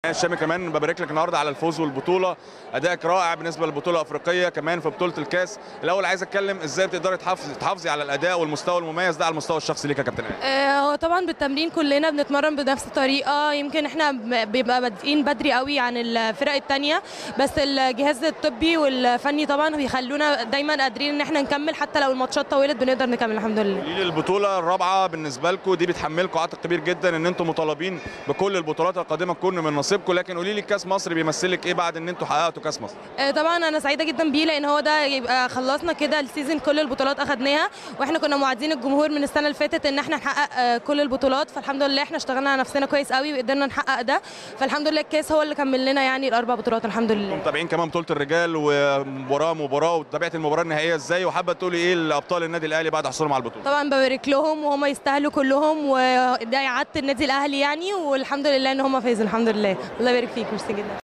الشامي كمان ببارك لك النهارده على الفوز والبطوله ادائك رائع بالنسبه للبطوله الافريقيه كمان في بطوله الكاس الاول عايز اتكلم ازاي بتقدري تحافظي تحافظي على الاداء والمستوى المميز ده على المستوى الشخصي ليك يا كابتن آية. آه، هو طبعا بالتمرين كلنا بنتمرن بنفس الطريقه يمكن احنا ب- بيبقى بادئين بدري قوي عن الفرق التانية بس الجهاز الطبي والفني طبعا بيخلونا دايما قادرين ان احنا نكمل حتى لو الماتشات طولت بنقدر نكمل الحمد لله قولي لي البطوله الرابعه بالنسبه لكم دي بتحملكم عاتق كبير جدا ان انتم مطالبين بكل البطولات القادمه تكون من نصيبكم لكن قولي لي كاس مصر بيمثلك ايه بعد ان انتم حققتوا كاس مصر آه، طبعا انا سعيده جدا بيه لان هو ده يبقى خلصنا كده السيزون كل البطولات اخدناها واحنا كنا موعدين الجمهور من السنه اللي فاتت ان احنا نحقق آه، كل البطولات فالحمد لله احنا اشتغلنا على نفسنا كويس قوي وقدرنا نحقق ده فالحمد لله الكاس هو اللي كمل لنا يعني الاربع بطولات الحمد لله متابعين كمان بطوله الرجال ومباراه مباراه وتابعت المباراه النهائيه ازاي وحابه تقولي ايه لابطال النادي الاهلي بعد حصولهم على البطوله طبعا ببارك لهم وهم يستاهلوا كلهم وده اعاده النادي الاهلي يعني والحمد لله ان هم فازوا الحمد لله الله يبارك فيك ميرسي جدا